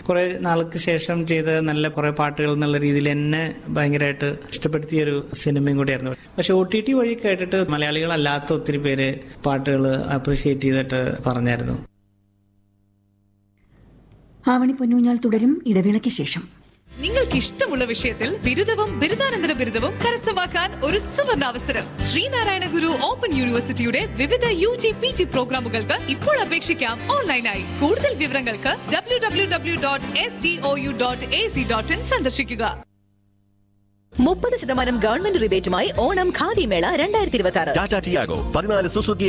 കുറെ നാൾക്ക് ശേഷം ചെയ്ത നല്ല കുറെ പാട്ടുകൾ എന്നുള്ള രീതിയിൽ എന്നെ ഭയങ്കരമായിട്ട് ഇഷ്ടപ്പെടുത്തിയ ഒരു സിനിമയും കൂടിയായിരുന്നു പക്ഷെ ഒ ടി ടി വഴി കേട്ടിട്ട് മലയാളികളല്ലാത്ത ഒത്തിരി പേര് പാട്ടുകൾ അപ്രീഷിയേറ്റ് ചെയ്തിട്ട് പറഞ്ഞായിരുന്നു ആവണി പൊന്നൂഞ്ഞാൽ തുടരും ഇടവേളയ്ക്ക് ശേഷം നിങ്ങൾക്ക് ഇഷ്ടമുള്ള വിഷയത്തിൽ ബിരുദവും ബിരുദാനന്തര ബിരുദവും കരസ്ഥമാക്കാൻ ഒരു സുവർണ അവസരം ശ്രീനാരായണ ഗുരു ഓപ്പൺ യൂണിവേഴ്സിറ്റിയുടെ വിവിധ യു ജി പി ജി പ്രോഗ്രാമുകൾക്ക് ഇപ്പോൾ അപേക്ഷിക്കാം ഓൺലൈനായി കൂടുതൽ വിവരങ്ങൾക്ക് W W W dot S D O U dot A C dot in സന്ദർശിക്കുക മുപ്പത് ശതമാനം ഗവൺമെന്റ് റിബേറ്റുമായി ഓണം ഖാദി മേള രണ്ടായിരത്തി ഇരുപത്തി ആറ് ടാറ്റ ടിയാഗോ പതിനാല് സുസുക്കി